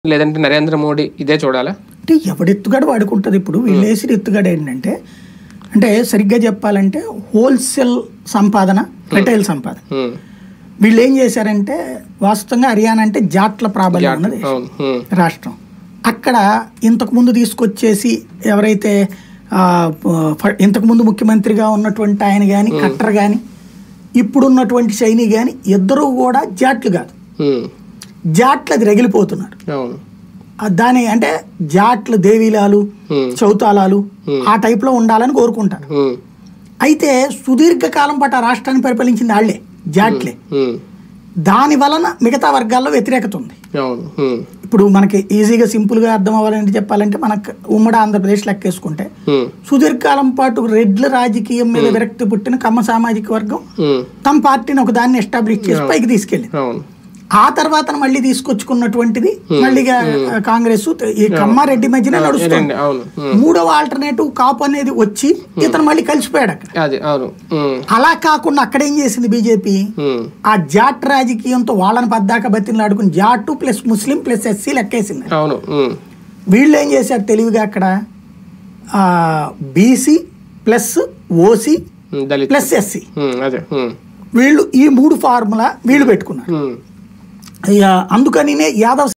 లేదంటే నరేంద్ర మోడీ ఇదే చూడాలా అంటే ఎవడెత్తుగడ వాడుకుంటుంది ఇప్పుడు వీళ్ళు వేసిన ఎత్తుగడ ఏంటంటే అంటే సరిగ్గా చెప్పాలంటే హోల్సేల్ సంపాదన రిటైల్ సంపాదన ఉమ్, వీళ్ళు ఏం చేశారంటే వాస్తవంగా హర్యానా అంటే జాట్ల ప్రాబల్యం ఉన్నది అవును ఉమ్, రాష్ట్రం అక్కడ ఇంతకు ముందు తీసుకొచ్చేసి ఎవరైతే ఆ, ప- ఇంతకు ముందు ముఖ్యమంత్రిగా ఉన్నటువంటి ఆయన కానీ కట్టర్ కానీ ఇప్పుడున్నటువంటి శైని కానీ ఇద్దరు కూడా జాట్లు కాదు ఉమ్, జాట్లు అది రగిలిపోతున్నారు అవును ఆ దాని అంటే జాట్లు దేవీలాలు ఉమ్, చౌతాలాలు ఆ టైప్లో ఉండాలని కోరుకుంటారు ఉమ్, అయితే అయితే సుదీర్ఘకాలం పాటు ఆ రాష్ట్రాన్ని పరిపాలించింది వాళ్ళే జాట్లే ఉమ్, దాని వలన మిగతా వర్గాల్లో వ్యతిరేకత ఉంది అవును ఉమ్, ఇప్పుడు మనకి ఈజీగా సింపుల్గా అర్థం అవ్వాలంటే చెప్పాలంటే మనకు ఉమ్మడి ఆంధ్రప్రదేశ్ లెక్కేసుకుంటే ఉమ్, సుదీర్ఘకాలం పాటు రెడ్ల రాజకీయం మీద విరక్తి పుట్టిన కమ్మ సామాజిక వర్గం ఉమ్, తమ పార్టీని ఒక దాన్ని ఎస్టాబ్లిష్ చేసి పైకి తీసుకెళ్ళింది అవును ఆ తర్వాత మళ్ళీ తీసుకొచ్చుకున్నటువంటిది మళ్ళీగా కాంగ్రెస్ ఈ కమ్మారెడ్డి మధ్యన నడుస్తుంది రెండు, అవును ఉమ్, మూడవ ఆల్టర్నేటివ్ కాపు అనేది వచ్చి ఇతను మళ్ళీ కలిసిపోయాడు అక్కడ అది అవును ఉమ్, అలా కాకుండా అక్కడ ఏం చేసింది బీజేపీ ఉమ్, ఆ జాట్ రాజకీయంతో వాళ్ళని పద్దాక బతిలాడుకుని జాటు ప్లస్ ముస్లిం ప్లస్ ఎస్సీ లెక్కేసింది అవును ఉమ్, వీళ్ళు ఏం చేశారు తెలివిగా అక్కడ బీసీ ప్లస్ ఓసీ ఉమ్, దళిత్ ప్లస్ ఎస్సీ ఉమ్, అదే ఉమ్, వీళ్ళు ఈ మూడు ఫార్ములా వీళ్ళు పెట్టుకున్నారు ఉమ్, ఇక అందుకనినే యాదవ్